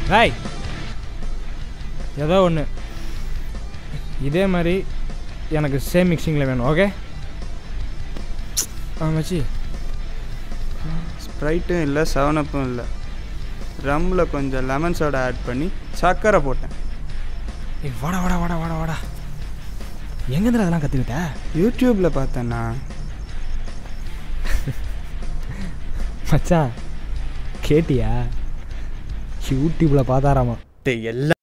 ராய் ஏதோ ஒன்று இதே மாதிரி எனக்கு சேம் மிக்சிங்கில் வேணும் ஓகே ஆ மச்சி ஸ்ப்ரைட்டும் இல்லை செவனப்பும் இல்லை ரம்மில் கொஞ்சம் லெமன் சோடா ஆட் பண்ணி சர்க்கரை போட்டேன் ஏய் வாடா வாடா வாடா வாடா வாடா எங்கேருந்து அதெல்லாம் கற்றுக்கிட்ட யூடியூப்பில் பார்த்தேண்ணா மச்சான் கேட்டியா யூடியூப்பில் பார்த்தாராமா எல்லா